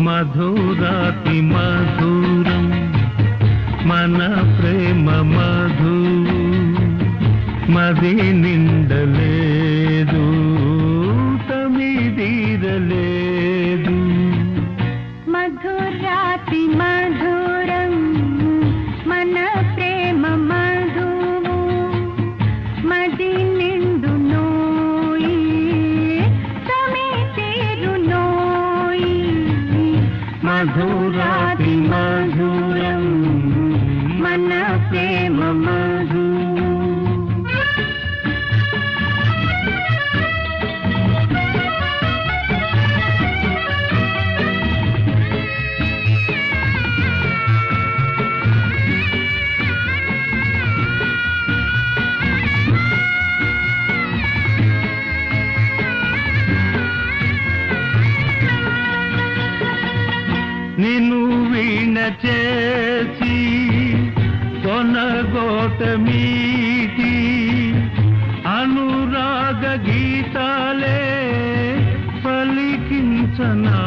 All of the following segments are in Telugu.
మధురాతి మధురం మన ప్రేమ మధు మది నిండలేదు తమిదీరలేదు మధురాతి మధురం మన ప్రేమ మధువు మది నిండు నోయి తమి తీరు నోయి మధురాతి మధురం మన ప్రేమ మధు నిన్ను వీణ చేసి కొనగోట మీటి అనురాగ గీతాలే పలికించనా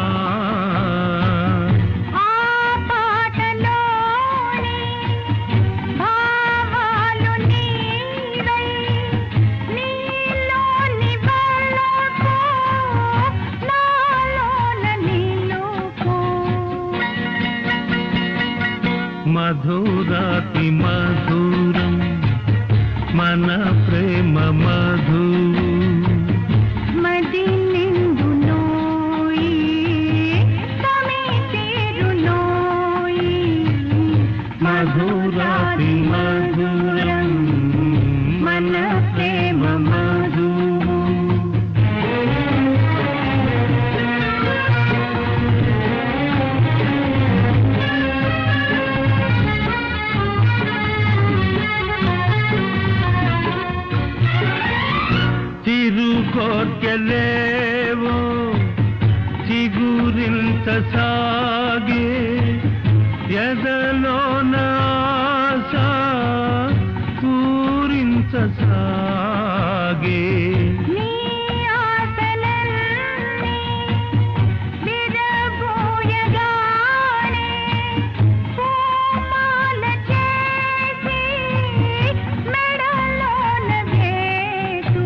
ఆ పాటలోని భావాలు నీవై నీలోని వెలుగు నాలోన నిలుపు మధురాతి మధురం మన ప్రేమ మధు మది నిండు నోయి తమి తీరు నోయి మధురాతి మధురం మన ప్రేమ మధు తిరుగోర్కెలేవో చిగురింత సాగే ఎదలోన ఆశ పూరించ సాగే నీ ఆశలన్నీ విరబోయగానే పూమాల చేసి మెడలోన వేసు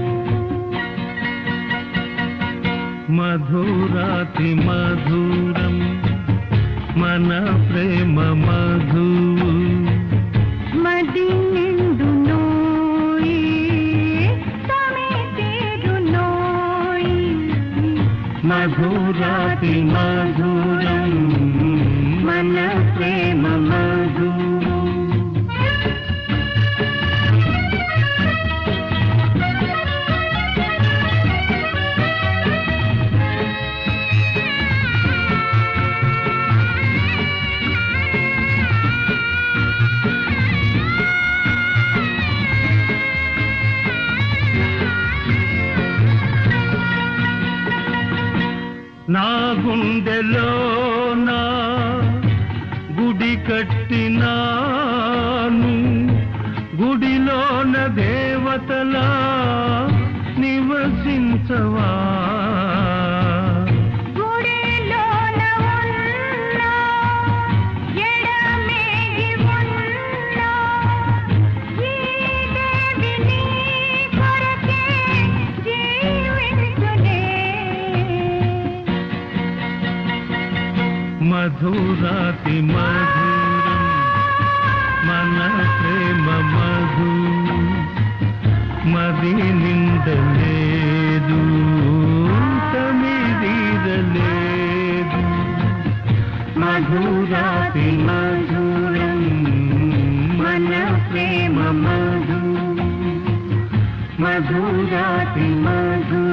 మధురాతి మధురం మన ప్రేమ మధు మది నిండు నోయి తమి తీరు నోయి మధురాతి మధురం మన ప్రేమ మధు నా గుండెలోన గుడి కట్టినాను గుడిలోన దేవతలా నివసించవా గుడిలోన ఉన్న ఎడమేగి ఉన్న ఈ దేవి నీ కొరకే జీవించునే మధురాతి మధురం మన ప్రేమ మధు మది నిండలేదు తమిదీరలేదు మధురాతి మధురం మన ప్రేమ మధు మధురాతి మధు